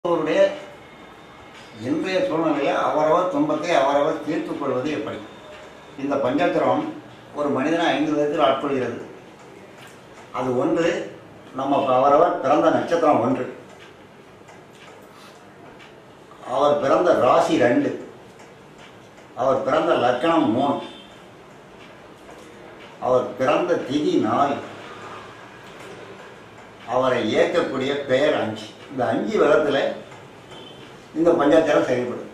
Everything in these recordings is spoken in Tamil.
அவருடைய இன்றைய சூழ்நிலையில் அவரவர் துன்பத்தை அவரவர் தீர்த்துக் கொள்வது எப்படி இந்த பஞ்சத்திரம் ஒரு மனிதனை ஐந்து விதத்தில் ஆட்கொள்கிறது அது ஒன்று நம்ம அவரவர் பிறந்த நட்சத்திரம் ஒன்று அவர் பிறந்த ராசி ரெண்டு அவர் பிறந்த லக்கணம் மூணு அவர் பிறந்த திதி நாலு அவரை இயக்கக்கூடிய பெயர் அஞ்சு இந்த அஞ்சு விதத்தில் இந்த பஞ்சாச்சாரம் செயல்படும்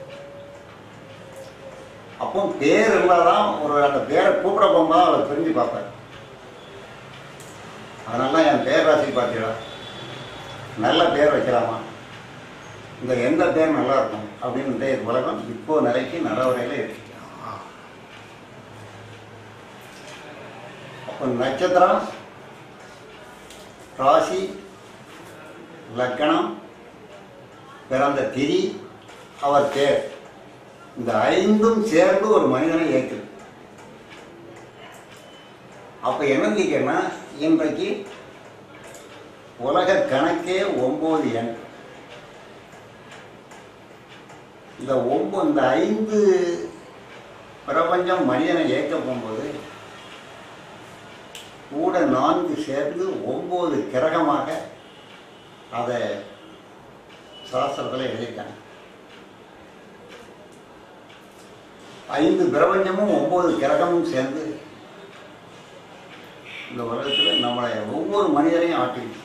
அப்போ பேர் இருந்தாதான் ஒரு அந்த பேரை கூப்பிட போகும்போது அவரை பிரிஞ்சு பார்ப்பார் அதனால என் பேர் ராசி பார்த்தீங்களா நல்ல பேர் வைக்கலாமா இந்த எந்த பேர் நல்லா இருக்கும் அப்படின்னு உலகம் இப்போ நிலைக்கு நடைமுறையில் இருக்கு அப்போ நட்சத்திரம் ராசி லக்கணம் பிறந்த திதி அவர் பேர் இந்த ஐந்தும் சேர்ந்து ஒரு மனிதனை இயக்குது அப்ப என்ன கேட்கணும்னா இன்றைக்கு உலக கணக்கே ஒன்பது எண் இந்த ஒன்பது இந்த ஐந்து பிரபஞ்சம் மனிதனை இயக்க போகும்போது கூட நான்கு சேர்ந்து ஒன்பது கிரகமாக அதை சாஸ்திரத்தில் எழுதியிருக்காங்க ஐந்து பிரபஞ்சமும் ஒன்பது கிரகமும் சேர்ந்து இந்த உலகத்தில் நம்மளை ஒவ்வொரு மனிதரையும் ஆட்டிருக்கு